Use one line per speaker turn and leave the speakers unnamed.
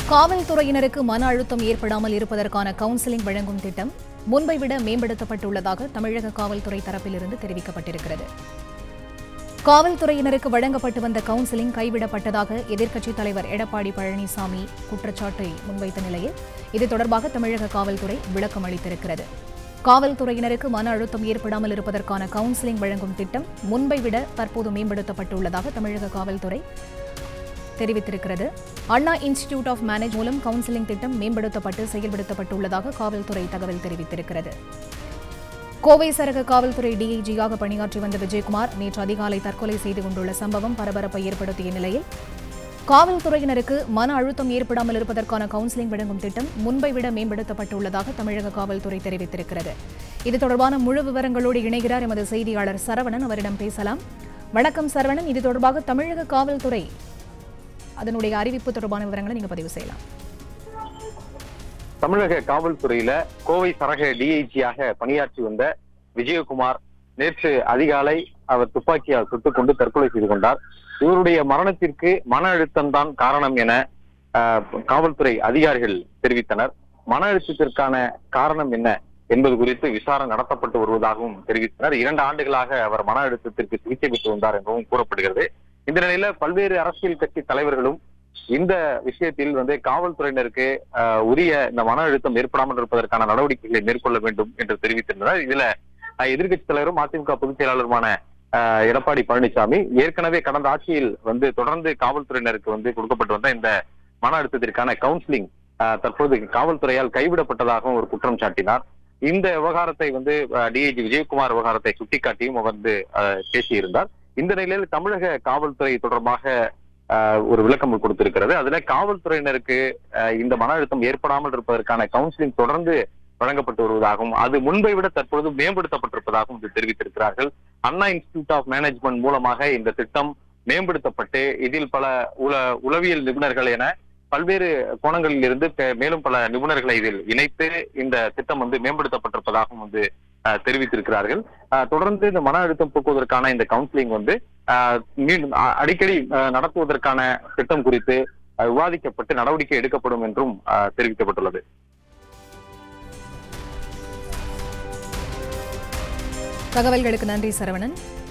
காவல்துறையினருக்கு மன அழுத்தம் ஏற்படாமல் இருப்பதற்கான கவுன்சிலிங் வழங்கும் திட்டம் முன்பை விட மேம்படுத்தப்பட்டுள்ளதாக தமிழக காவல்துறை தரப்பிலிருந்து தெரிவிக்கப்பட்டிருக்கிறது காவல்துறையினருக்கு வழங்கப்பட்டு வந்த கவுன்சிலிங் கைவிடப்பட்டதாக எதிர்க்கட்சித் தலைவர் எடப்பாடி பழனிசாமி குற்றச்சாட்டை முன்வைத்த நிலையில் இது தொடர்பாக தமிழக காவல்துறை விளக்கம் அளித்திருக்கிறது காவல்துறையினருக்கு மன அழுத்தம் ஏற்படாமல் இருப்பதற்கான கவுன்சிலிங் வழங்கும் திட்டம் முன்பை விட தற்போது மேம்படுத்தப்பட்டுள்ளதாக தமிழக காவல்துறை தெரிவித்திருக்கிறது அண்ணா இன்ஸ்டிடியூட் ஆஃப் மேனேஜ் மூலம் கவுன்சிலிங் திட்டம் மேம்படுத்தப்பட்டு செயல்படுத்தப்பட்டுள்ளதாக காவல்துறை தகவல் தெரிவித்திருக்கிறது கோவை சரக காவல்துறை டிஐஜியாக பணியாற்றி வந்த விஜயகுமார் நேற்று அதிகாலை தற்கொலை செய்து கொண்டுள்ள சம்பவம் பரபரப்பை ஏற்படுத்திய நிலையில் காவல்துறையினருக்கு மன அழுத்தம் ஏற்படாமல் இருப்பதற்கான கவுன்சிலிங் வழங்கும் திட்டம் முன்பை விட மேம்படுத்தப்பட்டுள்ளதாக தமிழக காவல்துறை தெரிவித்திருக்கிறது இது தொடர்பான முழு விவரங்களோடு இணைகிறார் எமது செய்தியாளர் சரவணன் அவரிடம் பேசலாம் வணக்கம் சரவணன் இது தொடர்பாக தமிழக காவல்துறை அதனுடைய அறிவிப்பு தொடர்பான விவரங்களை நீங்க பதிவு செய்யலாம்
தமிழக காவல்துறையில கோவை சரக டிஐஜியாக பணியாற்றி வந்த விஜயகுமார் நேற்று அதிகாலை அவர் துப்பாக்கியால் சுட்டுக் கொண்டு தற்கொலை செய்து கொண்டார் இவருடைய மரணத்திற்கு மன அழுத்தம் தான் காரணம் என ஆஹ், காவல்துறை அதிகாரிகள் தெரிவித்தனர் மன அழுத்தத்திற்கான காரணம் என்ன என்பது குறித்து விசாரணை நடத்தப்பட்டு வருவதாகவும் தெரிவித்தனர் இரண்டு ஆண்டுகளாக அவர் மன அழுத்தத்திற்கு சிகிச்சை பெற்று வந்தார் எனவும் கூறப்படுகிறது இந்த நிலையில பல்வேறு அரசியல் கட்சி தலைவர்களும் இந்த விஷயத்தில் வந்து காவல்துறையினருக்கு ஆஹ், உரிய இந்த மன அழுத்தம் ஏற்படாமல் இருப்பதற்கான நடவடிக்கைகளை மேற்கொள்ள வேண்டும் என்று தெரிவித்திருந்தனர் இதுல ஆஹ், எதிர்க்கட்சித் தலைவரும் அதிமுக பொதுச் செயலாளருமான ஆஹ், எடப்பாடி பழனிசாமி ஏற்கனவே கடந்த ஆட்சியில் வந்து தொடர்ந்து காவல்துறையினருக்கு வந்து கொடுக்கப்பட்டு வந்த இந்த மன அழுத்தத்திற்கான கவுன்சிலிங் ஆஹ், தற்போது காவல்துறையால் கைவிடப்பட்டதாகவும் ஒரு குற்றம் சாட்டினார் இந்த விவகாரத்தை வந்து டிஐஜி விஜயகுமார் விவகாரத்தை சுட்டிக்காட்டியும் அவர் வந்து ஆஹ், பேசியிருந்தார் இந்த நிலையில் தமிழக காவல்துறை தொடர்பாக ஆஹ், ஒரு விளக்கம் கொடுத்திருக்கிறது அதுல காவல்துறையினருக்கு ஆஹ், இந்த மன அழுத்தம் ஏற்படாமல் இருப்பதற்கான கவுன்சிலிங் தொடர்ந்து வழங்கப்பட்டு வருவதாகவும் அது முன்பை விட தற்பொழுது மேம்படுத்தப்பட்டிருப்பதாகவும் இது தெரிவித்திருக்கிறார்கள் அண்ணா இன்ஸ்டிடியூட் ஆஃப் மேனேஜ்மெண்ட் மூலமாக இந்த திட்டம் மேம்படுத்தப்பட்டு இதில் பல உல உளவியல் நிபுணர்கள் என பல்வேறு கோணங்களில் இருந்து பே- மேலும் பல நிபுணர்களை இதில் இணைத்து இந்த திட்டம் வந்து மேம்படுத்தப்பட்டிருப்பதாகவும் வந்து ஆஹ், தெரிவித்திருக்கிறார்கள் ஆஹ், தொடர்ந்து இந்த மன அழுத்தம் போக்குவதற்கான இந்த கவுன்சிலிங் வந்து ஆஹ், மீண்டும் அ- அடிக்கடி ஆஹ், நடத்துவதற்கான திட்டம் குறித்து ஆஹ், விவாதிக்கப்பட்டு நடவடிக்கை எடுக்கப்படும் என்றும் ஆஹ், தெரிவிக்கப்பட்டுள்ளது
தகவல்களுக்கு நன்றி சரவணன்